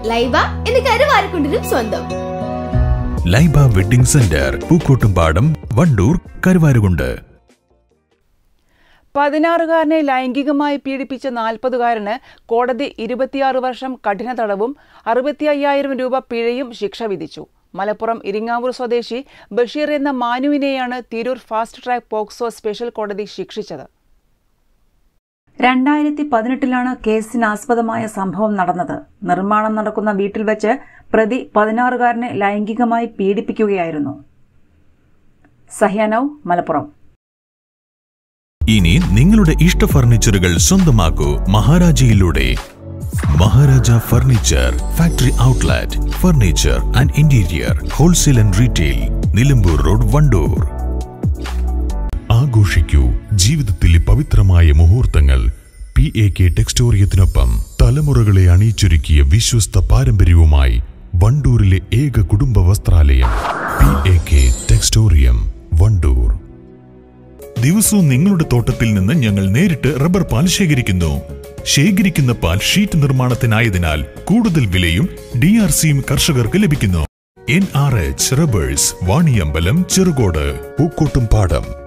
ലൈബ എന്ന് കരുവാരക്കുണ്ടിനും സ്വന്തം ലൈബ വെഡിംഗ് സെന്റർ പൂക്കോട്ടുംപാടം വണ്ടൂർ കരുവാരുകുണ്ട് പതിനാറുകാരനെ ലൈംഗികമായി പീഡിപ്പിച്ച നാൽപ്പതുകാരന് കോടതി ഇരുപത്തിയാറ് വർഷം കഠിന തടവും അറുപത്തി അയ്യായിരം രൂപ പിഴയും ശിക്ഷ വിധിച്ചു മലപ്പുറം ഇരിങ്ങാവൂർ സ്വദേശി ബഷീർ എന്ന മാനുവിനെയാണ് Tirur fast track POCSO special കോടതി ശിക്ഷിച്ചത് രണ്ടായിരത്തി പതിനെട്ടിലാണ് കേസിനാസ്പദമായ സംഭവം നടന്നത് നിർമ്മാണം നടക്കുന്ന വീട്ടിൽ വെച്ച് പ്രതി പതിനാറുകാരനെ ലൈംഗികമായി പീഡിപ്പിക്കുകയായിരുന്നു സഹ്യാനവ് മലപ്പുറം ഇനി നിങ്ങളുടെ ഇഷ്ട ഫർണിച്ചറുകൾ സ്വന്തമാക്കൂ മഹാരാജയിലൂടെ Maharaja furniture factory outlet furniture and interior wholesale and retail Nilambur road Wandoor ആഘോഷിക്കൂ ജീവിതത്തിലെ പവിത്രമായ മുഹൂർത്തങ്ങൾ പി എ കെ ടെക്സ്റ്റോറിയത്തിനൊപ്പം തലമുറകളെ അണിയിച്ചൊരുക്കിയ വിശ്വസ്ത പാരമ്പര്യവുമായി വണ്ടൂരിലെ ഏക കുടുംബ വസ്ത്രാലയം P A K textorium Wandoor ദിവസവും നിങ്ങളുടെ തോട്ടത്തിൽ നിന്ന് ഞങ്ങൾ നേരിട്ട് റബ്ബർ പാൽ ശേഖരിക്കുന്നു ശേഖരിക്കുന്ന പാൽ ഷീറ്റ് നിർമ്മാണത്തിനായതിനാൽ കൂടുതൽ വിലയും ഡി ആർ സിയും കർഷകർക്ക് ലഭിക്കുന്നു N R H rubbers Vaniyambalam Cherukode പൂക്കോട്ടും പാടം